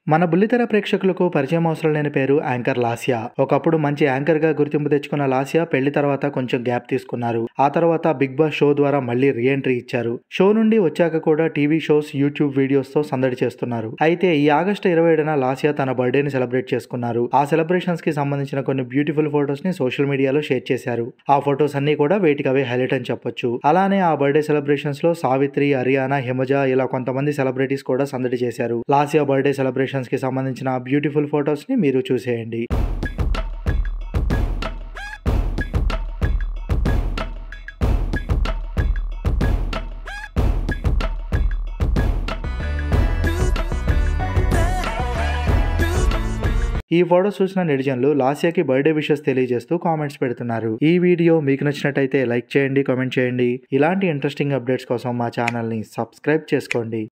మన బుల్లితెర ప్రేక్షకులకు పరిచయం అవసరం లేని పేరు యాంకర్ లాస్యా ఒకప్పుడు మంచి యాంకర్ గా గుర్తింపు తెచ్చుకున్న లాస్యా పెళ్లి తర్వాత కొంచెం గ్యాప్ తీసుకున్నారు ఆ తర్వాత బిగ్ బాస్ షో ద్వారా మళ్ళీ రీఎంట్రీ ఇచ్చారు షో నుండి వచ్చాక కూడా టీవీ షోస్ యూట్యూబ్ వీడియోస్ తో సందడి చేస్తున్నారు అయితే ఈ ఆగస్టు ఇరవై ఏడున లాస్యా తన బర్త్డే ని సెలబ్రేట్ చేసుకున్నారు ఆ సెలబ్రేషన్స్ కి సంబంధించిన కొన్ని బ్యూటిఫుల్ ఫొటోస్ ని సోషల్ మీడియాలో షేర్ చేశారు ఆ ఫొటోస్ అన్ని కూడా వేటికవే హైలైట్ అని చెప్పొచ్చు అలానే ఆ బర్త్డే సెలబ్రేషన్స్ లో సావిత్రి హరియానా హిమజ ఇలా కొంతమంది సెలబ్రిటీస్ కూడా సందడి చేశారు లాస్యా బర్త్డే సెలబ్రేషన్స్ కి సంబంధించిన బ్యూటిఫుల్ ఫొటోస్ ని మీరు చూసేయండి ఈ ఫోటోస్ చూసిన నెటిజన్లు లాస్యాకి బర్త్డే విషెస్ తెలియజేస్తూ కామెంట్స్ పెడుతున్నారు ఈ వీడియో మీకు నచ్చినట్టయితే లైక్ చేయండి కామెంట్ చేయండి ఇలాంటి ఇంట్రెస్టింగ్ అప్డేట్స్ కోసం మా ఛానల్ని సబ్స్క్రైబ్ చేసుకోండి